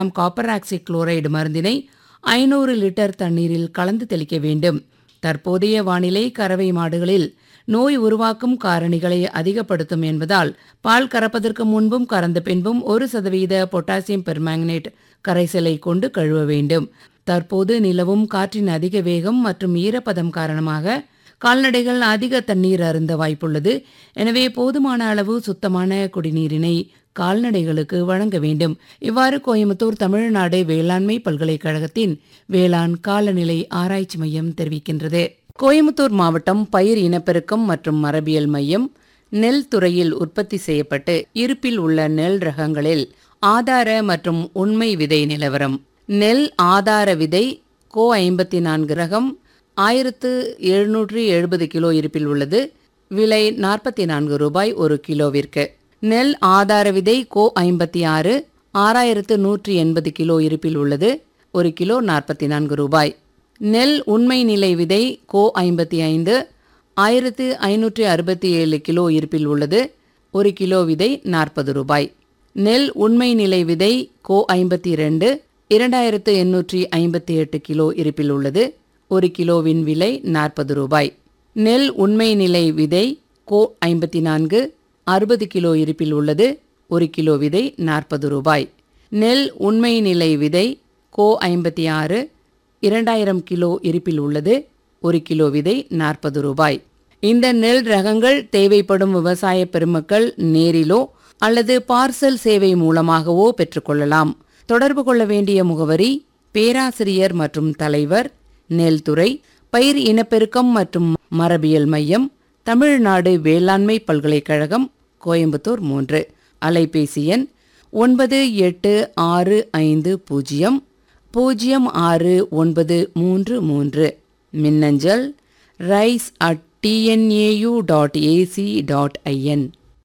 copper ஆக்சி chloride மருந்தினை ஐநூறு litre தண்ணீரில் கலந்து தெளிக்க வேண்டும் தற்போதைய வானிலை கறவை மாடுகளில் நோய் உருவாக்கும் காரணிகளை அதிகப்படுத்தும் என்பதால் பால் கறப்பதற்கு முன்பும் கறந்த பின்பும் ஒரு சதவீத பொட்டாசியம் பெர்மாங்கனேட் கரைசலை கொண்டு கழுவ வேண்டும் தற்போது நிலவும் காற்றின் அதிக வேகம் மற்றும் ஈரப்பதம் காரணமாக கால்நடைகள் அதிக தண்ணீர் அருந்த வாய்ப்புள்ளது எனவே போதுமான அளவு சுத்தமான குடிநீரினை கால்நடைகளுக்கு வழங்க வேண்டும் இவ்வாறு கோயம்புத்தூர் தமிழ்நாடு வேளாண்மை பல்கலைக்கழகத்தின் வேளாண் காலநிலை ஆராய்ச்சி மையம் தெரிவிக்கின்றது கோயம்புத்தூர் மாவட்டம் பயிர் இனப்பெருக்கம் மற்றும் மரபியல் மையம் நெல் துறையில் உற்பத்தி செய்யப்பட்டு இருப்பில் உள்ள நெல் ரகங்களில் ஆதார மற்றும் உண்மை விதை நிலவரம் நெல் ஆதார விதை கோ ஐம்பத்தி நான்கு ரகம் ஆயிரத்து எழுநூற்றி எழுபது கிலோ இருப்பில் உள்ளது விலை நாற்பத்தி நான்கு ரூபாய் ஒரு கிலோவிற்கு நெல் ஆதார விதை கோ ஐம்பத்தி ஆறு ஆறாயிரத்து நூற்றி எண்பது கிலோ இருப்பில் உள்ளது ஒரு கிலோ நாற்பத்தி நான்கு ரூபாய் நெல் உண்மை நிலை விதை கோ ஐம்பத்தி ஐந்து ஆயிரத்து ஐநூற்றி அறுபத்தி ஏழு கிலோ இருப்பில் உள்ளது ஒரு கிலோ விதை நாற்பது ரூபாய் நெல் உண்மை நிலை விதை கோ ஐம்பத்தி ரெண்டு இரண்டாயிரத்து எண்ணூற்றி ஐம்பத்தி எட்டு கிலோ இருப்பில் உள்ளது ஒரு கிலோவின் விலை நாற்பது ரூபாய் நெல் உண்மை நிலை விதை கோ ஐம்பத்தி நான்கு அறுபது கிலோ இருப்பில் உள்ளது ஒரு கிலோ விதை நாற்பது ரூபாய் நெல் உண்மை நிலை விதை கோ ஐம்பத்தி ஆறு இரண்டாயிரம் கிலோ இருப்பில் உள்ளது ஒரு கிலோ விதை நாற்பது ரூபாய் இந்த நெல் ரகங்கள் தேவைப்படும் விவசாய பெருமக்கள் நேரிலோ அல்லது பார்சல் சேவை மூலமாகவோ பெற்றுக்கொள்ளலாம் தொடர்பு கொள்ள வேண்டிய முகவரி பேராசிரியர் மற்றும் தலைவர் நெல்துறை பயிர் இனப்பெருக்கம் மற்றும் மரபியல் மையம் தமிழ்நாடு வேளாண்மை பல்கலைக்கழகம் கோயம்புத்தூர் மூன்று அலைபேசி எண் ஒன்பது எட்டு ஆறு ஐந்து பூஜ்ஜியம் பூஜ்ஜியம் ஆறு ஒன்பது மூன்று மூன்று மின்னஞ்சல் rice at TNAU dot AC dot IN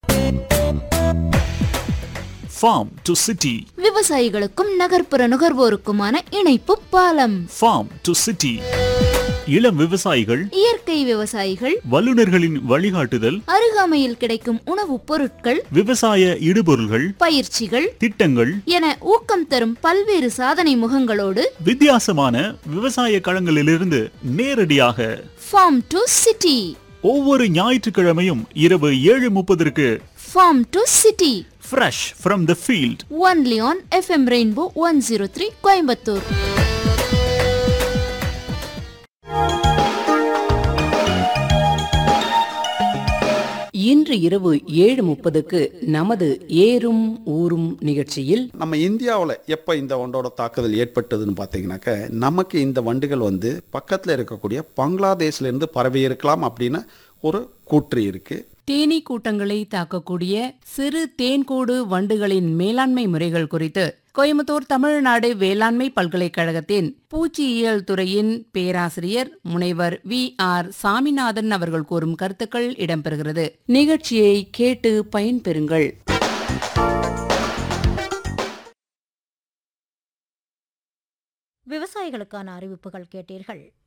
farm to city விவசாயிகளுக்கும் நகர்ப்புற நுகர்வோருக்குமான இணைப்பு பாலம் farm to city இளம் விவசாயிகள் இயற்கை விவசாயிகள் வல்லுநர்களின் வழிகாட்டுதல் அருகாமையில் கிடைக்கும் உணவுப் பொருட்கள் விவசாய இடுபொருள்கள் பயிற்சிகள் திட்டங்கள் என ஊக்கம் தரும் பல்வேறு சாதனை முகங்களோடு வித்தியாசமான விவசாய களங்களிலிருந்து நேரடியாக ஃபார்ம் டு சிட்டி ஒவ்வொரு ஞாயிற்றுக்கிழமையும் இரவு ஏழு முப்பதற்கு farm to city fresh from the field only on FM rainbow one zero three Coimbatore இன்று இரவு ஏழு முப்பதுக்கு நமது ஏறும் ஊரும் நிகழ்ச்சியில் நம்ம இந்தியாவில் எப்போ இந்த வண்டோட தாக்குதல் ஏற்பட்டதுன்னு பார்த்தீங்கன்னாக்க நமக்கு இந்த வண்டுகள் வந்து பக்கத்தில் இருக்கக்கூடிய பங்களாதேஷ்லேருந்து பரவி இருக்கலாம் அப்படின்னு ஒரு கூற்று இருக்கு தேனீ கூட்டங்களை தாக்கக்கூடிய சிறு தேன்கூடு வண்டுகளின் மேலாண்மை முறைகள் குறித்து கோயம்புத்தூர் தமிழ்நாடு வேளாண்மை பல்கலைக்கழகத்தின் பூச்சியியல் துறையின் பேராசிரியர் முனைவர் வி ஆர் சாமிநாதன் அவர்கள் கூறும் கருத்துக்கள் இடம்பெறுகிறது நிகழ்ச்சியை கேட்டு பயன்பெறுங்கள் விவசாயிகளுக்கான அறிவிப்புகள் கேட்டீர்கள்